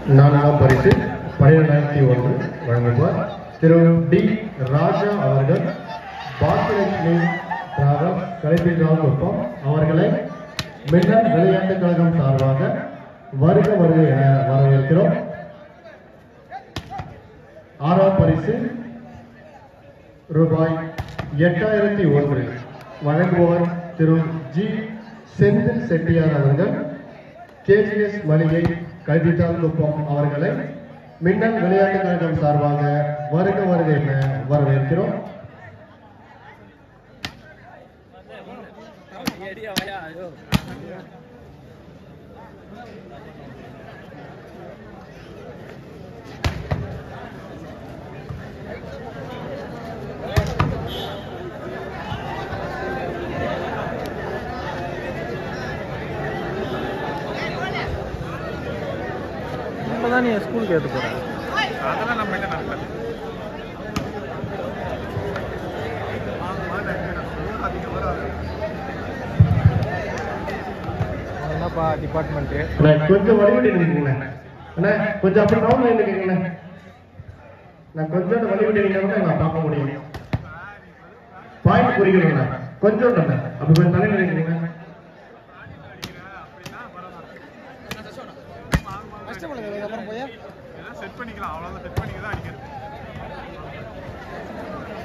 நான்காம் பரிசு பன்னிரெண்டாயிரத்தி ஒன்று வழங்குவார் திரு டி ராஜா அவர்கள் பாக்கியலட்சுமி டிராவல் கலைப்பின்றாங்குப்பம் அவர்களை மின்னல் விளையாட்டுக் கழகம் சார்பாக வருக வருக என வரவேற்கிறோம் ஆறாம் பரிசு ரூபாய் எட்டாயிரத்தி ஒன்று வழங்குவோர் திரு ஜி செந்தில் செட்டியார் அவர்கள் கேஜிஎஸ் மளிகை கல்வித்தால் குப்பம் அவர்களை மின்னல் விளையாட்டுக் கழகம் சார்பாக வருக வருக என வரவேற்கிறோம் இப்பதான் நீ ஸ்கூலுக்கு ஏற்று போற அதெல்லாம் நம்ம என்ன நடக்காது என்னப்பா டிபார்ட்மெண்ட்டு அண்ணா, கொஞ்சம் வழிவிட்டு நிற்குங்கண்ணே அண்ணா கொஞ்சம் அப்படி ரவுண்ட் லைன் நிற்குங்கண்ணே நான் கொஞ்சம் வழிவிட்டு நிற்கிறத நான் பார்க்க முடியும் பாயிண்ட் குறிக்கணும்ண்ணா கொஞ்சம் அண்ணா அப்படி கொஞ்சம் தலையில் நிற்குங்க எல்லாம் செட் பண்ணிக்கலாம் அவ்வளோதான் செட் பண்ணிக்க தான் அடிக்கிறது